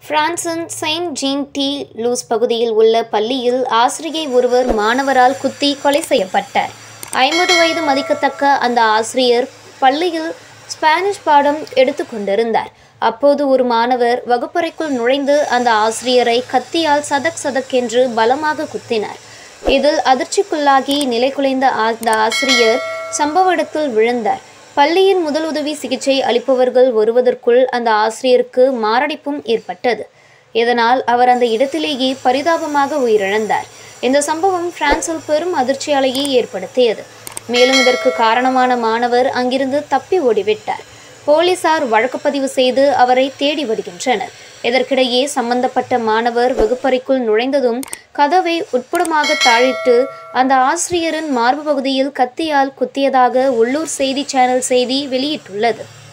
பிரான்சின் Saint gene D loose பகுதியில் உள்ள பள்ளியில் ஆசிரியை ஒருவர் மாணவரால் குத்தி கொலை செய்யப்பட்டார் ஐம்பது வயது மதிக்கத்தக்க அந்த ஆசிரியர் பள்ளியில் ஸ்பானிஷ் பாடம் எடுத்து கொண்டிருந்தார் அப்போது ஒரு மாணவர் வகுப்பறைக்குள் நுழைந்து அந்த ஆசிரியரை கத்தியால் சதக் சதக் என்று பலமாக குத்தினார் இதில் அதிர்ச்சிக்குள்ளாகி நிலை குலைந்த அந்த ஆசிரியர் சம்பவ இடத்தில் விழுந்தார் பள்ளியின் முதலுதவி சிகிச்சை அளிப்பவர்கள் வருவதற்குள் அந்த ஆசிரியருக்கு மாரடைப்பும் ஏற்பட்டது இதனால் அவர் அந்த இடத்திலேயே பரிதாபமாக உயிரிழந்தார் இந்த சம்பவம் பிரான்சில் பெரும் அதிர்ச்சியாலையை ஏற்படுத்தியது மேலும் இதற்கு காரணமான மாணவர் அங்கிருந்து தப்பி ஓடிவிட்டார் போலீசார் வழக்கு பதிவு செய்து அவரை தேடி வருகின்றனர் இதற்கிடையே சம்பந்தப்பட்ட மாணவர் வகுப்பறைக்குள் நுழைந்ததும் கதவை உட்புறமாக தாழிட்டு அந்த ஆசிரியரின் மார்பு பகுதியில் கத்தியால் குத்தியதாக உள்ளூர் செய்தி சேனல் செய்தி வெளியிட்டுள்ளது